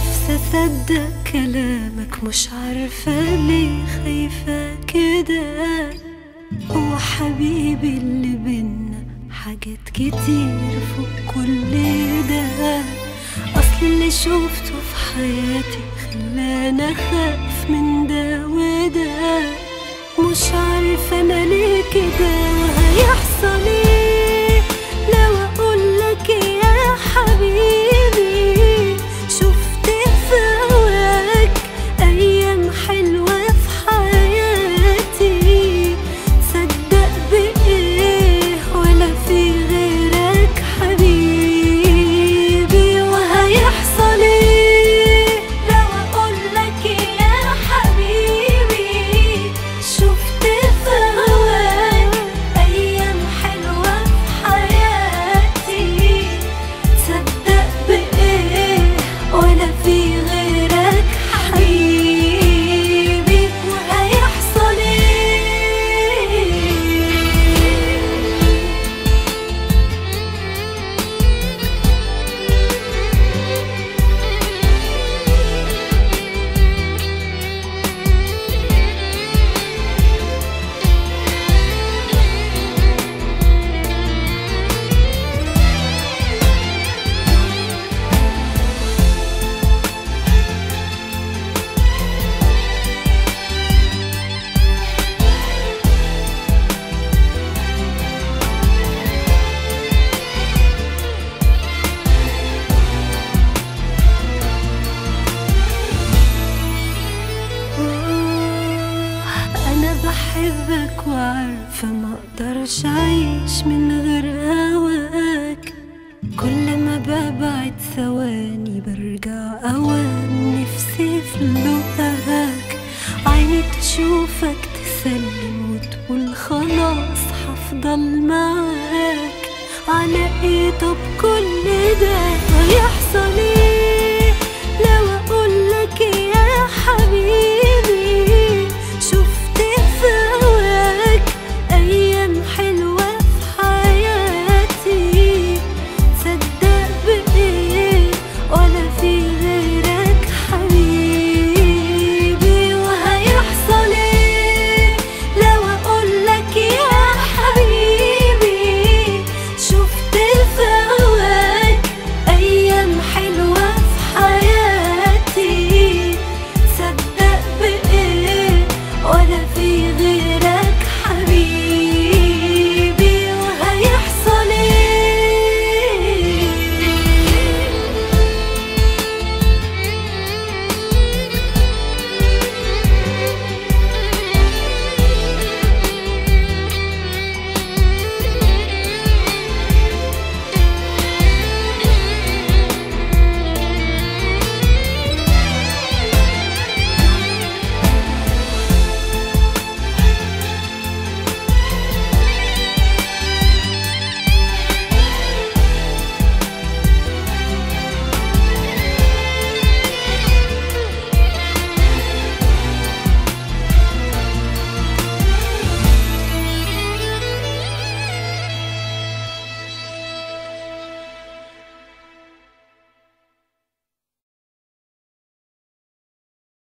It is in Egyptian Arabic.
نفسي اصدق كلامك مش عارفة ليه خايفة كده هو حبيبي اللي بينا حاجات كتير فوق كل ده اصل اللي شوفته في حياتي خلاني اخاف من ده وده مش عارفة انا ليه كده هيحصل ايه لو اقولك يا حبيبي شفت في هواك ايام حلوة في حياتي تصدق بايه ولا في غيرك حبيبي وهيحصل ايه لو اقولك يا حبيبي شفت في هواك ايام حلوة في حياتي تصدق بايه ولا في غيرك حبيبي وهيحصل ايه أنا بحبك وعارفة ما أقدرش أعيش من غير هواك كل ما ببعد ثواني برجع أوام نفسي في لقاك عيني تشوفك تسلم وتقول خلاص هفضل معاك على ايه طب كل ده هيحصل